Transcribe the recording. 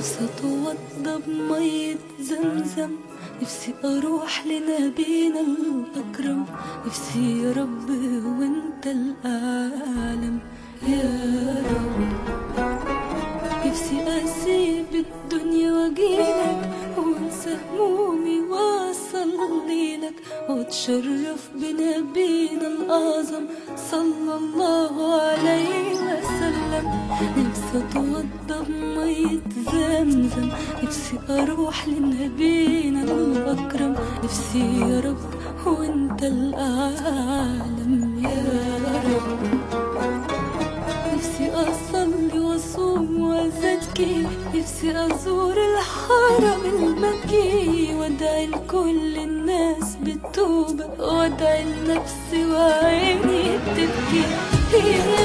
نفسي اتوضى بمية زمزم نفسي اروح لنبينا الاكرم نفسي يا رب وانت الاعلم يا رب نفسي اسيب الدنيا واجيلك وانسى همومي واصلي لك واتشرف بنبينا الاعظم صلى الله عليه وسلم نفسي اتوضى بمية زمزم نفسي اروح لنبينا الاكرم نفسي يا رب وانت الاعلم يا رب نفسي أصلي وأصوم وأزكي نفسي أزور الحرم المكي وأدعي لكل الناس بالتوبة وأدعي لنفسي وعيني تبكي يا